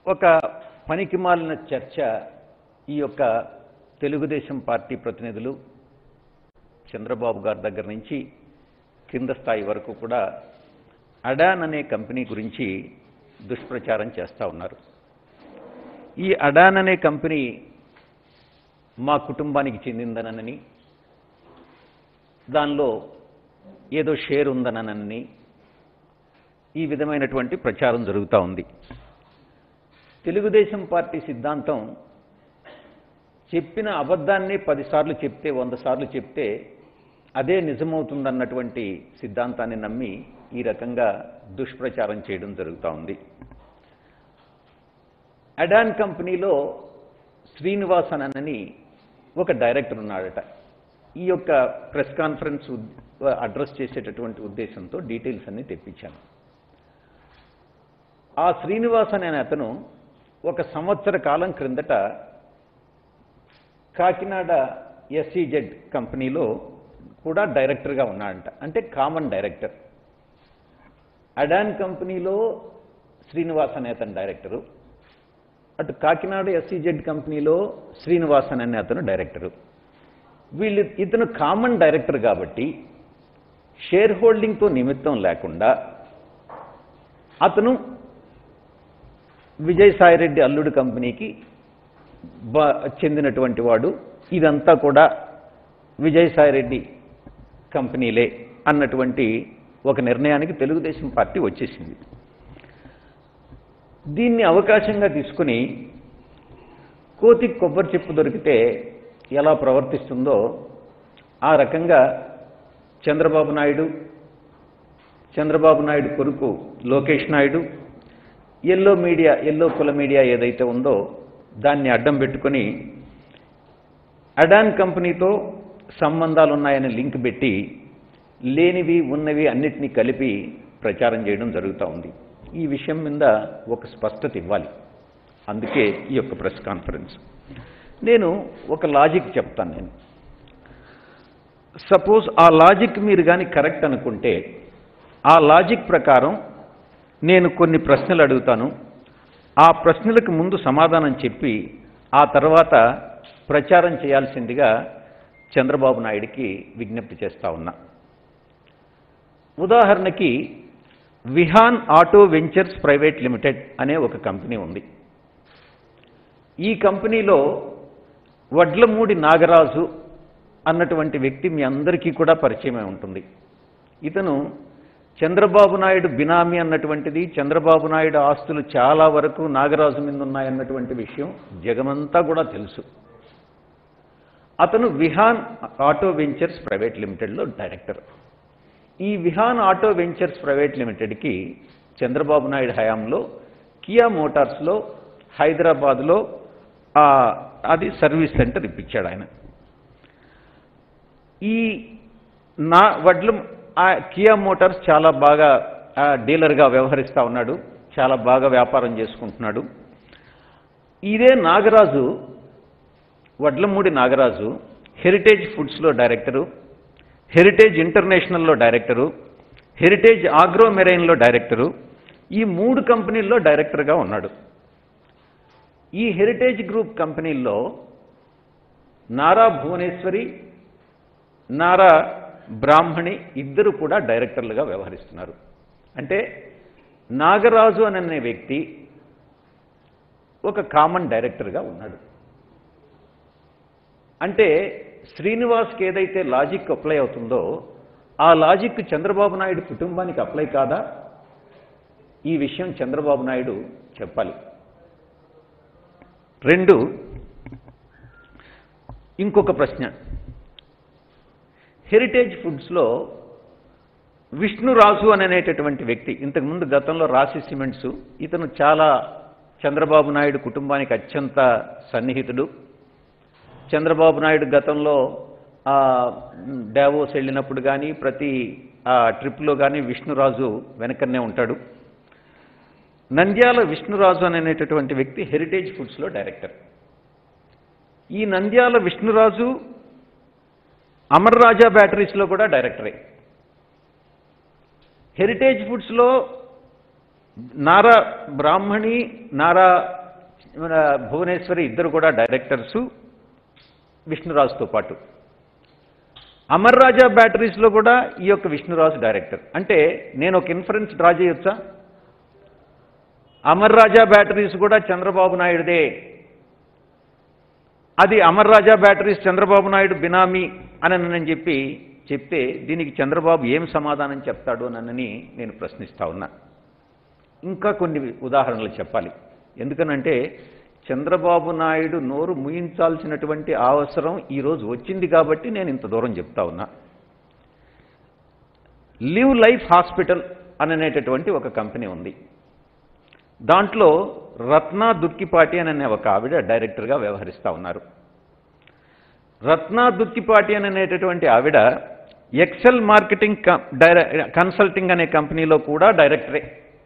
ఒక పనికిమాలిన చర్చ ఈ యొక్క తెలుగుదేశం పార్టీ ప్రతినిధులు చంద్రబాబు గారి దగ్గర నుంచి కింద స్థాయి వరకు కూడా అడాన్ అనే కంపెనీ గురించి దుష్ప్రచారం చేస్తూ ఉన్నారు ఈ అడాన్ అనే కంపెనీ మా కుటుంబానికి చెందిందనని దానిలో ఏదో షేర్ ఉందనని ఈ విధమైనటువంటి ప్రచారం జరుగుతూ ఉంది తెలుగుదేశం పార్టీ సిద్ధాంతం చెప్పిన అబద్ధాన్ని పదిసార్లు చెప్తే వంద సార్లు చెప్తే అదే నిజమవుతుందన్నటువంటి సిద్ధాంతాన్ని నమ్మి ఈ రకంగా దుష్ప్రచారం చేయడం జరుగుతూ ఉంది అడాన్ కంపెనీలో శ్రీనివాసన్ అని ఒక డైరెక్టర్ ఉన్నాడట ఈ యొక్క ప్రెస్ కాన్ఫరెన్స్ ఉద్- అడ్రస్ చేసేటటువంటి ఉద్దేశంతో డీటెయిల్స్ అన్ని తెప్పించాను ఆ శ్రీనివాసన్ అనే అతను ఒక సంవత్సర కాలం క్రిందట కాకినాడ ఎస్సీజెడ్ కంపెనీలో కూడా డైరెక్టర్గా ఉన్నాడంట అంటే కామన్ డైరెక్టర్ అడాన్ కంపెనీలో శ్రీనివాసన్ అనే అతను డైరెక్టరు అటు కాకినాడ ఎస్సీజెడ్ కంపెనీలో శ్రీనివాసన్ అనే అతను డైరెక్టరు వీళ్ళు ఇతను కామన్ డైరెక్టర్ కాబట్టి షేర్ హోల్డింగ్తో నిమిత్తం లేకుండా అతను విజయసాయిరెడ్డి అల్లుడు కంపెనీకి బ చెందినటువంటి వాడు ఇదంతా కూడా విజయసాయిరెడ్డి కంపెనీలే అన్నటువంటి ఒక నిర్ణయానికి తెలుగుదేశం పార్టీ వచ్చేసింది దీన్ని అవకాశంగా తీసుకుని కోతికి కొబ్బరి చెప్పు దొరికితే ఎలా ప్రవర్తిస్తుందో ఆ రకంగా చంద్రబాబు నాయుడు చంద్రబాబు నాయుడు కొడుకు Lokesh Naidu yellow media yellow కుల మీడియా ఏదైతే ఉందో దాన్ని అడ్డం పెట్టుకొని అడాన్ కంపెనీతో సంబంధాలు ఉన్నాయని లింక్ పెట్టి లేనివి ఉన్నవి అన్నిటినీ కలిపి ప్రచారం చేయడం జరుగుతూ ఉంది ఈ విషయం మీద ఒక స్పష్టత ఇవ్వాలి అందుకే ఈ యొక్క ప్రెస్ కాన్ఫరెన్స్ నేను ఒక లాజిక్ చెప్తాను నేను సపోజ్ ఆ లాజిక్ మీరు కానీ కరెక్ట్ అనుకుంటే ఆ లాజిక్ ప్రకారం నేను కొన్ని ప్రశ్నలు అడుగుతాను ఆ ప్రశ్నలకు ముందు సమాధానం చెప్పి ఆ తర్వాత ప్రచారం చేయాల్సిందిగా చంద్రబాబు నాయుడికి విజ్ఞప్తి చేస్తా ఉన్నా ఉదాహరణకి Vihaan auto ventures private limited అనే ఒక కంపెనీ ఉంది ఈ కంపెనీలో వడ్లమూడి నాగరాజు అన్నటువంటి వ్యక్తి మీ అందరికీ కూడా పరిచయమై ఉంటుంది ఇతను చంద్రబాబు నాయుడు బినామీ అన్నటువంటిది చంద్రబాబు నాయుడు ఆస్తులు చాలా వరకు నాగరాజు మీద ఉన్నాయన్నటువంటి విషయం జగమంతా కూడా తెలుసు అతను విహాన్ ఆటో వెంచర్స్ ప్రైవేట్ లిమిటెడ్లో డైరెక్టర్ ఈ విహాన్ ఆటో వెంచర్స్ ప్రైవేట్ లిమిటెడ్కి చంద్రబాబు నాయుడు హయాంలో కియా మోటార్స్లో హైదరాబాద్లో ఆ, అది సర్వీస్ సెంటర్ ఇప్పించాడు ఆయన ఈ నా వడ్లు ఆ కియా మోటార్స్ చాలా బాగా ఆ, డీలర్గా వ్యవహరిస్తూ ఉన్నాడు చాలా బాగా వ్యాపారం చేసుకుంటున్నాడు ఇదే నాగరాజు వడ్లమూడి నాగరాజు హెరిటేజ్ ఫుడ్స్లో డైరెక్టరు హెరిటేజ్ ఇంటర్నేషనల్లో డైరెక్టరు హెరిటేజ్ ఆగ్రో మెరైన్లో డైరెక్టరు ఈ మూడు కంపెనీల్లో డైరెక్టర్గా ఉన్నాడు ఈ హెరిటేజ్ గ్రూప్ కంపెనీల్లో నారా భువనేశ్వరి నారా బ్రాహ్మణి ఇద్దరు కూడా డైరెక్టర్లుగా వ్యవహరిస్తున్నారు అంటే నాగరాజు అనే వ్యక్తి ఒక కామన్ డైరెక్టర్గా ఉన్నాడు అంటే శ్రీనివాస్కి ఏదైతే లాజిక్ అప్లై అవుతుందో ఆ లాజిక్ చంద్రబాబు నాయుడు కుటుంబానికి అప్లై కాదా ఈ విషయం చంద్రబాబు నాయుడు చెప్పాలి రెండు ఇంకొక ప్రశ్న హెరిటేజ్ ఫుడ్స్లో విష్ణురాజు అని అనేటటువంటి వ్యక్తి ఇంతకుముందు గతంలో రాశి సిమెంట్స్ ఇతను చాలా చంద్రబాబు నాయుడు కుటుంబానికి అత్యంత సన్నిహితుడు చంద్రబాబు నాయుడు గతంలో ఆ, డావోస్ వెళ్ళినప్పుడు కానీ ప్రతి ఆ, ట్రిప్లో కానీ విష్ణురాజు వెనకనే ఉంటాడు నంద్యాల విష్ణురాజు అనేటటువంటి వ్యక్తి హెరిటేజ్ ఫుడ్స్లో డైరెక్టర్ ఈ నంద్యాల విష్ణురాజు అమర్ రాజా బ్యాటరీస్లో కూడా డైరెక్టరే హెరిటేజ్ ఫుడ్స్లో నారా బ్రాహ్మణి నారా మన భువనేశ్వరి ఇద్దరు కూడా డైరెక్టర్సు విష్ణురాజుతో పాటు అమర్ రాజా బ్యాటరీస్లో కూడా ఈ యొక్క విష్ణురాజు డైరెక్టర్ అంటే నేను ఒక ఇన్ఫరెన్స్ డ్రా చేయొచ్చా అమర్ రాజా బ్యాటరీస్ కూడా చంద్రబాబు నాయుడుదే అది అమర్ రాజా బ్యాటరీస్ చంద్రబాబు నాయుడు బినామీ అని నేను చెప్పి చెప్తే దీనికి చంద్రబాబు ఏం సమాధానం చెప్తాడు నన్నని నేను ప్రశ్నిస్తా ఉన్నా ఇంకా కొన్ని ఉదాహరణలు చెప్పాలి ఎందుకనంటే చంద్రబాబు నాయుడు నోరు ముయించాల్సినటువంటి అవసరం ఈరోజు వచ్చింది కాబట్టి నేను ఇంత దూరం చెప్తా ఉన్నా లివ్ లైఫ్ హాస్పిటల్ అననేటటువంటి ఒక కంపెనీ ఉంది దాంట్లో రత్నా దుక్కిపాటి అని అనే ఒక ఆవిడ డైరెక్టర్గా వ్యవహరిస్తూ ఉన్నారు రత్నా దుక్కిపాటి అని అనేటటువంటి ఆవిడ ఎక్సెల్ మార్కెటింగ్ డైర కన్సల్టింగ్ అనే కంపెనీలో కూడా డైరెక్టరే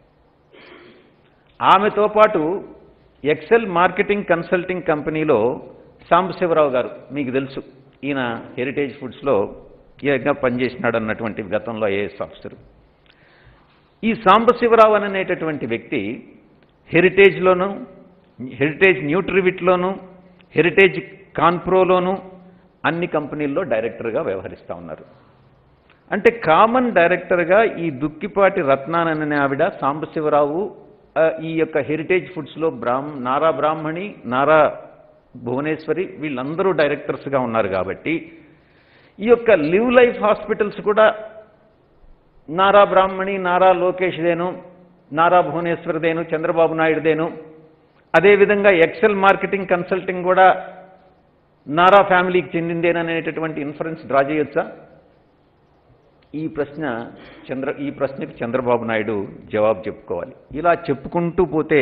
ఆమెతో పాటు ఎక్సెల్ మార్కెటింగ్ కన్సల్టింగ్ కంపెనీలో సాంబశివరావు గారు మీకు తెలుసు ఈయన హెరిటేజ్ ఫుడ్స్లో ఏగా పనిచేసినాడు అన్నటువంటి గతంలో ఐఏఎస్ ఆఫీసర్ ఈ సాంబశివరావు అనేటటువంటి వ్యక్తి హెరిటేజ్లోను హెరిటేజ్ న్యూట్రివిట్లోను హెరిటేజ్ కాన్ప్రోలోను అన్ని కంపెనీల్లో డైరెక్టర్గా వ్యవహరిస్తూ ఉన్నారు అంటే కామన్ డైరెక్టర్గా ఈ దుక్కిపాటి రత్నాన్ అనే ఆవిడ సాంబశివరావు ఆ, ఈ యొక్క హెరిటేజ్ ఫుడ్స్లో బ్రాహ్మ నారా బ్రాహ్మణి నారా భువనేశ్వరి వీళ్ళందరూ డైరెక్టర్స్గా ఉన్నారు కాబట్టి ఈ యొక్క లివ్ లైఫ్ హాస్పిటల్స్ కూడా నారా బ్రాహ్మణి నారా లోకేష్దేను నారా భువనేశ్వర్దేను చంద్రబాబు నాయుడుదేను అదేవిధంగా ఎక్సెల్ మార్కెటింగ్ కన్సల్టింగ్ కూడా నారా ఫ్యామిలీకి చెందిందేననేటటువంటి ఇన్ఫరెన్స్ డ్రా చేయొచ్చా ఈ ప్రశ్న చంద్ర ఈ ప్రశ్నకి చంద్రబాబు నాయుడు జవాబు చెప్పుకోవాలి ఇలా చెప్పుకుంటూ పోతే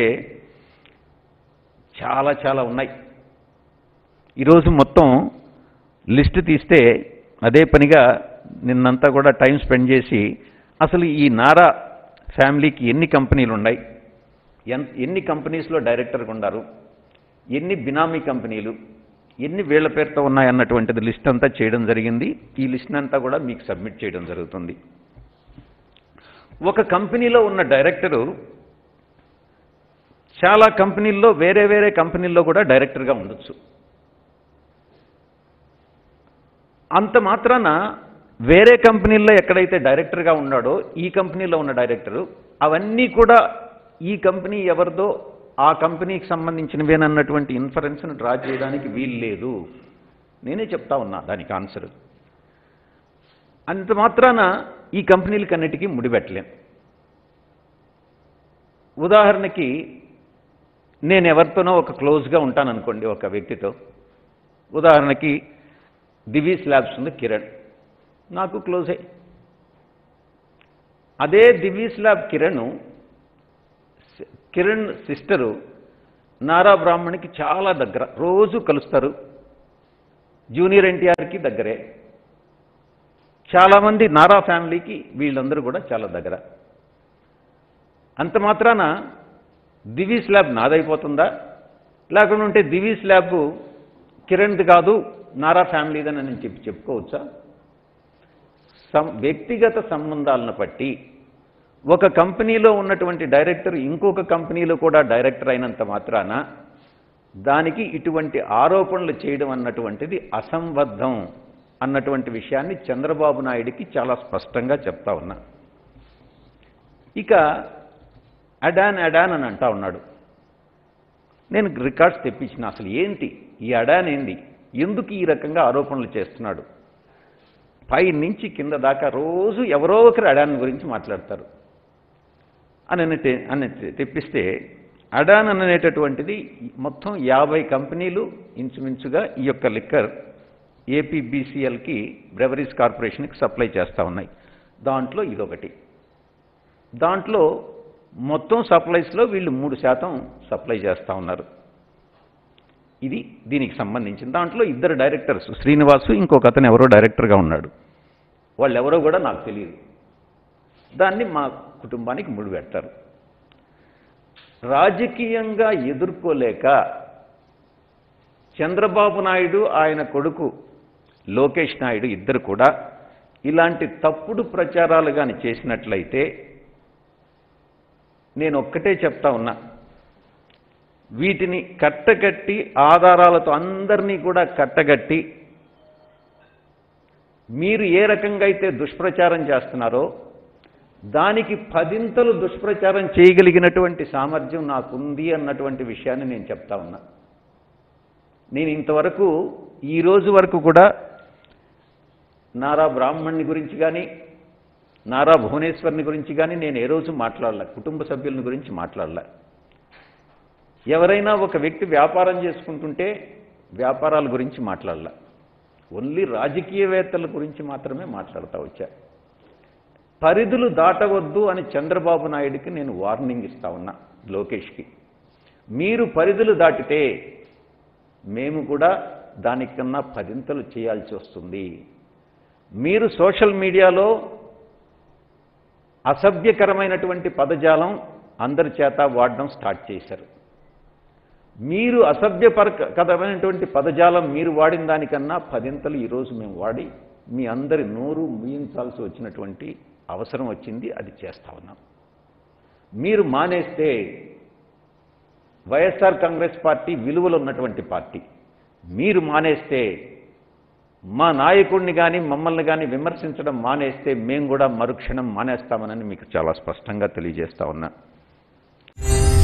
చాలా చాలా ఉన్నాయి ఈరోజు మొత్తం లిస్ట్ తీస్తే అదే పనిగా నిన్నంతా కూడా టైం స్పెండ్ చేసి అసలు ఈ నారా ఫ్యామిలీకి ఎన్ని కంపెనీలు ఉన్నాయి ఎన్ ఎన్ని కంపెనీస్లో డైరెక్టర్గా ఉన్నారు ఎన్ని బినామీ కంపెనీలు ఎన్ని వీళ్ల పేరుతో ఉన్నాయన్నటువంటిది లిస్ట్ అంతా చేయడం జరిగింది ఈ లిస్ట్ అంతా కూడా మీకు సబ్మిట్ చేయడం జరుగుతుంది ఒక కంపెనీలో ఉన్న డైరెక్టరు చాలా కంపెనీల్లో వేరే వేరే కంపెనీల్లో కూడా డైరెక్టర్గా ఉండొచ్చు అంత మాత్రాన వేరే కంపెనీల్లో ఎక్కడైతే డైరెక్టర్గా ఉన్నాడో ఈ కంపెనీలో ఉన్న డైరెక్టరు అవన్నీ కూడా ఈ కంపెనీ ఎవరిదో ఆ కంపెనీకి సంబంధించినవేనన్నటువంటి ఇన్ఫరెన్స్ను డ్రా చేయడానికి వీలు లేదు నేనే చెప్తా ఉన్నా దానికి ఆన్సర్ అంత మాత్రాన ఈ కంపెనీలకన్నిటికీ ముడిపెట్టలేం ఉదాహరణకి నేను ఎవరితోనో ఒక క్లోజ్గా ఉంటాననుకోండి ఒక వ్యక్తితో ఉదాహరణకి దివీస్ ల్యాబ్స్ ఉంది కిరణ్ నాకు క్లోజే అదే దివీస్ ల్యాబ్ కిరణ్ కిరణ్ సిస్టరు నారా బ్రాహ్మణికి చాలా దగ్గర రోజు కలుస్తారు జూనియర్ ఎన్టీఆర్కి దగ్గరే చాలామంది నారా ఫ్యామిలీకి వీళ్ళందరూ కూడా చాలా దగ్గర అంత మాత్రాన దివీస్ ల్యాబ్ నాదైపోతుందా లేకుండా ఉంటే దివీస్ ల్యాబ్ కిరణ్ది కాదు నారా ఫ్యామిలీదని నేను చెప్పి చెప్పుకోవచ్చా సం వ్యక్తిగత సంబంధాలను బట్టి ఒక కంపెనీలో ఉన్నటువంటి డైరెక్టర్ ఇంకొక కంపెనీలో కూడా డైరెక్టర్ అయినంత మాత్రాన దానికి ఇటువంటి ఆరోపణలు చేయడం అన్నటువంటిది అసంబద్ధం అన్నటువంటి విషయాన్ని చంద్రబాబు నాయుడికి చాలా స్పష్టంగా చెప్తా ఉన్నా ఇక అడాన్ అడాన్ అని అంటా ఉన్నాడు నేను రికార్డ్స్ తెప్పించిన అసలు ఏంటి ఈ అడాన్ ఏంది ఎందుకు ఈ రకంగా ఆరోపణలు చేస్తున్నాడు పై నుంచి కింద దాకా రోజు ఎవరో ఒకరు అడాన్ గురించి మాట్లాడతారు అని అని తె- అని తె- తెప్పిస్తే అడాన్ అనేటటువంటిది మొత్తం యాభై కంపెనీలు ఇంచుమించుగా ఈ యొక్క లిక్కర్ ఏపీబీసీఎల్కి బ్రెవరీస్ కార్పొరేషన్కి సప్లై చేస్తూ ఉన్నాయి దాంట్లో ఇదొకటి దాంట్లో మొత్తం సప్లైస్లో వీళ్ళు మూడు శాతం సప్లై చేస్తూ ఉన్నారు ఇది దీనికి సంబంధించిన దాంట్లో ఇద్దరు డైరెక్టర్స్ శ్రీనివాసు ఇంకొక అతను ఎవరో డైరెక్టర్గా ఉన్నాడు వాళ్ళు ఎవరో కూడా నాకు తెలియదు దాన్ని మా కుటుంబానికి ముడిపెడతారు రాజకీయంగా ఎదుర్కోలేక చంద్రబాబు నాయుడు ఆయన కొడుకు లోకేష్ నాయుడు ఇద్దరు కూడా ఇలాంటి తప్పుడు ప్రచారాలు కానీ చేసినట్లయితే నేను ఒక్కటే చెప్తా ఉన్నా వీటిని కట్టగట్టి ఆధారాలతో అందరినీ కూడా కట్టగట్టి మీరు ఏ రకంగా అయితే దుష్ప్రచారం చేస్తున్నారో దానికి పదింతలు దుష్ప్రచారం చేయగలిగినటువంటి సామర్థ్యం నాకుంది అన్నటువంటి విషయాన్ని నేను చెప్తా ఉన్నా నేను ఇంతవరకు ఈ రోజు వరకు కూడా నారా బ్రాహ్మణ్ని గురించి కానీ నారా భువనేశ్వర్ని గురించి కానీ నేను ఏ రోజు మాట్లాడలే కుటుంబ సభ్యులని గురించి మాట్లాడలే ఎవరైనా ఒక వ్యక్తి వ్యాపారం చేసుకుంటుంటే వ్యాపారాల గురించి మాట్లాడలే ఓన్లీ రాజకీయవేత్తల గురించి మాత్రమే మాట్లాడుతూ వచ్చా పరిధులు దాటవద్దు అని చంద్రబాబు నాయుడికి నేను వార్నింగ్ ఇస్తా ఉన్నా లోకేష్కి మీరు పరిధులు దాటితే మేము కూడా దానికన్నా పదింతలు చేయాల్సి వస్తుంది మీరు సోషల్ మీడియాలో అసభ్యకరమైనటువంటి పదజాలం అందరి చేత వాడడం స్టార్ట్ చేశారు మీరు అసభ్యపరకరమైనటువంటి పదజాలం మీరు వాడిన దానికన్నా పదింతలు ఈరోజు మేము వాడి మీ అందరి నోరు ముయించాల్సి వచ్చినటువంటి అవసరం వచ్చింది అది చేస్తా ఉన్నాం మీరు మానేస్తే వైఎస్ఆర్ కాంగ్రెస్ పార్టీ విలువలు ఉన్నటువంటి పార్టీ మీరు మానేస్తే మా నాయకుడిని కానీ మమ్మల్ని కానీ విమర్శించడం మానేస్తే మేము కూడా మరుక్షణం మానేస్తామనని మీకు చాలా స్పష్టంగా తెలియజేస్తా ఉన్నా